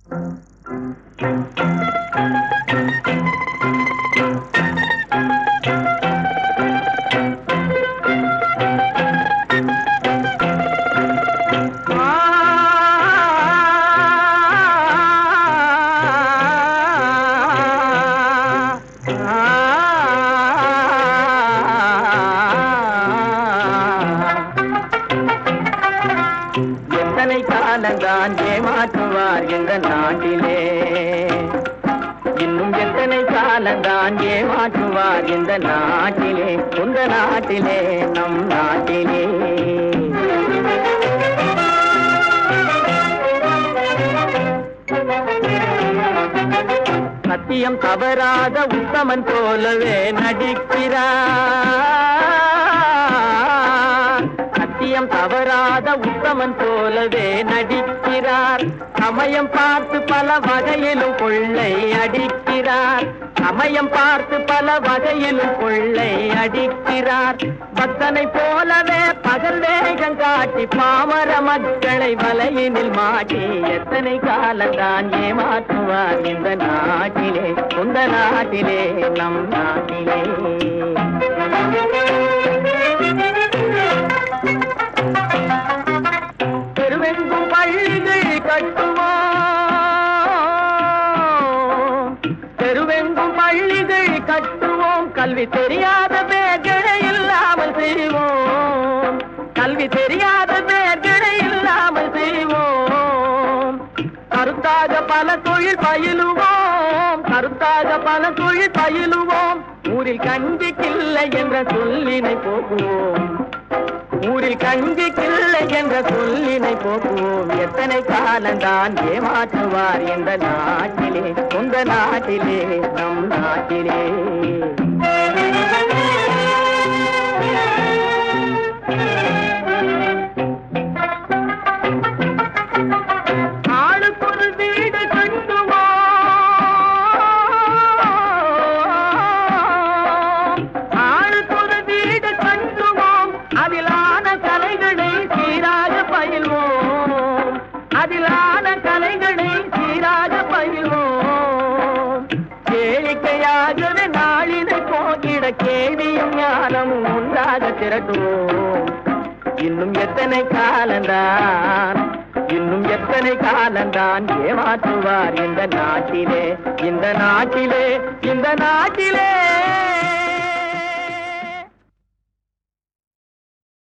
எத்தனை காலந்தான் ஏமாற்றுவார் இந்த நாட்டிலே இன்னும் எத்தனை காலந்தான் ஏமாற்றுவார் இந்த நாட்டிலே உந்த நாட்டிலே நம் நாட்டிலே சத்தியம் தவறாத உத்தமன் போலவே நடிக்கிறார் சத்தியம் தவறாத உத்தமன் போலவே நடிக்கிறார் சமயம் பார்த்து பல வகையிலும் கொள்ளை அடிக்கிறார் சமயம் பார்த்து பல வகையிலும் கொள்ளை அடிக்கிறார் பக்தனை போலவே பகல் வேகம் காட்டி பாமர மக்களை வலையினில் மாட்டி எத்தனை காலந்தான் ஏமாற்றுவார் இந்த நாட்டிலே உந்த நாட்டிலே நம் நாட்டிலே தெருவெங்கும் பள்ளிகள் கட்டுவோம் தெருவெங்கும் பள்ளிகள் கட்டுவோம் கல்வி தெரியாத பேர்களை இல்லாமல் செய்வோம் கல்வி தெரியாத பேர்களை இல்லாமல் செய்வோம் கருத்தாக பல தொழில் பயிலுவோம் கருத்தாக பல தொழில் பயிலுவோம் ஊரில் கஞ்சிக்கில்லை என்ற சொல்லினை போக்குவோம் ஊரில் கஞ்சிக்கில்லை என்ற சொல்லினை போக்குவோம் எத்தனை காலந்தான் ஏமாற்றுவார் இந்த நாட்டிலே சொந்த நாட்டிலே நம் நாட்டிலே ஆளுக்கொரு வீடு கட்டுவோம் ஆளுக்கொரு வீடு கட்டுவோம் அதிலான கலைகளை சீராக பயில்வோம் அதிலான கலைகளை சீராக பயில்வோம் கேளிக்கையாகவே நாளினை போக்கிட கேள்வியும் ஞானமும் உண்டாக திரட்டுவோம் இன்னும் எத்தனை காலந்தான் இன்னும் எத்தனை காலந்தான் ஏமாற்றுவார் இந்த நாட்டிலே இந்த நாட்டிலே இந்த நாட்டிலே